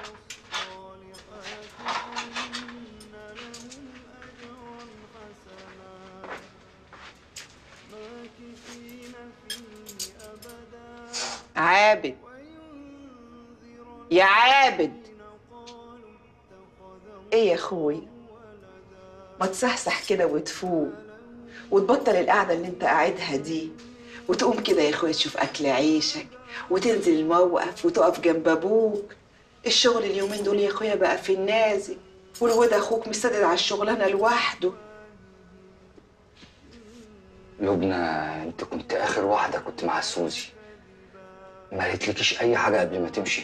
عابد يا عابد ايه يا اخوي ما تصحصح كده وتفوق وتبطل القعده اللي انت قاعدها دي وتقوم كده يا اخويا تشوف اكل عيشك وتنزل الموقف وتقف جنب ابوك الشغل اليومين دول يا اخويا بقى في النازل والواد اخوك مستدد على الشغلانه لوحده لبنى انت كنت اخر واحده كنت مع سوزي ما قالتلكيش اي حاجه قبل ما تمشي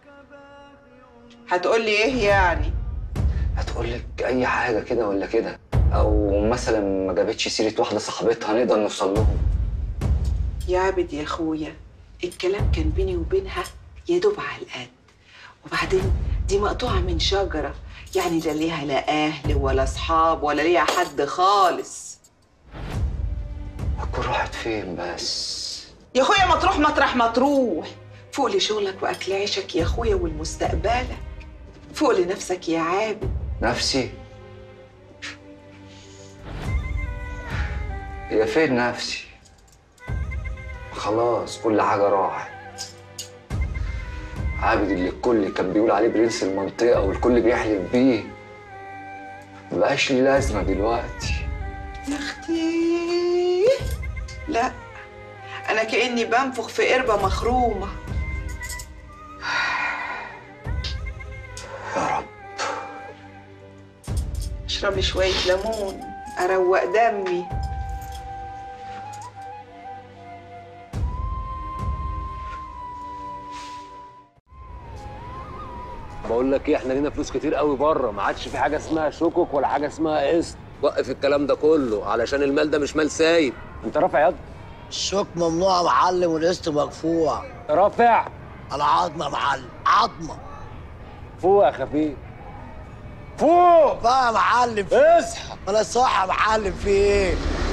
هتقول لي ايه يعني هتقولك اي حاجه كده ولا كده او مثلا ما جابتش سيره واحده صاحبتها نقدر نوصل لهم يا عابد يا اخويا الكلام كان بيني وبينها يا دوب على القد وبعدين دي مقطوعه من شجره يعني لا ليها لا اهل ولا اصحاب ولا ليها حد خالص هتكون راحت فين بس يا اخويا ما تروح مطرح ما تروح فوق لشغلك واكل عيشك يا اخويا والمستقبلك فوق لنفسك يا عابد نفسي هي فين نفسي خلاص كل حاجة راحت عابد اللي الكل كان بيقول عليه برنس المنطقة والكل بيحلم بيه مبقاش ليه لازمة دلوقتي يا اختي لا انا كاني بنفخ في قربه مخرومه يا رب اشرب لي شويه ليمون اروق دمي بقول لك ايه احنا لينا فلوس كتير قوي بره ما عادش في حاجه اسمها شكك ولا حاجه اسمها قسط وقف الكلام ده كله علشان المال ده مش مال سايب انت رافع يد الشوك ممنوع يا معلم والقسط مرفوع رافع العظمه يا معلم عظمه فوق يا خفيف فوق بقى يا معلم اصحى انا صاحي يا معلم في ايه؟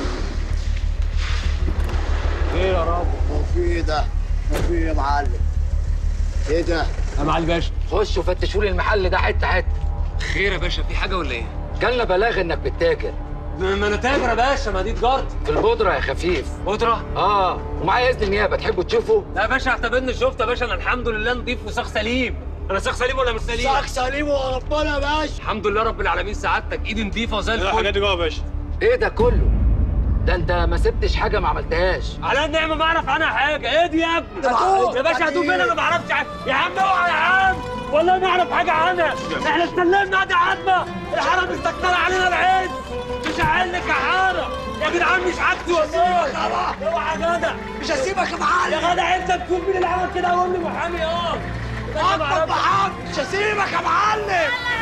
ايه يا رب هو في ايه ده؟ هو في ايه يا معلم؟ ايه ده؟ يا معالي باشا خشوا فتشوا لي المحل ده حته حته خير يا باشا في حاجه ولا ايه جالنا بلاغ انك بتتاجر ما انا تاجر يا باشا ما دي تجارتي في البودره يا خفيف بودره اه ومعايا اذن النيابه تحبوا تشوفوا لا يا باشا اعتبرني شفت يا باشا انا الحمد لله نضيف وساخ سليم انا ساخ سليم ولا مش سليم ساك سليم وربنا يا باشا الحمد لله رب العالمين سعادتك ايدي نضيفه وزي الفل الحاجات دي جوه يا باشا ايه ده كله ده انت ما سبتش حاجه ما عملتهاش على النعمه ما اعرف عنها حاجه ايه دي يا ابني هتوب. يا باشا هتوب انا ما بعرفش عنها يا عم اوعى يا عم والله ما اعرف حاجه عنها احنا استلمنا دي عظمه الحرم استكتر علينا العين مش هعلك يا حرم يا جدعان مش حاجتي والله اوعى يا جدع مش هسيبك يا معلم يا جدع انت تكون مين اللي عمل كده قول لي محامي اه عظمك يا معلم مش هسيبك يا معلم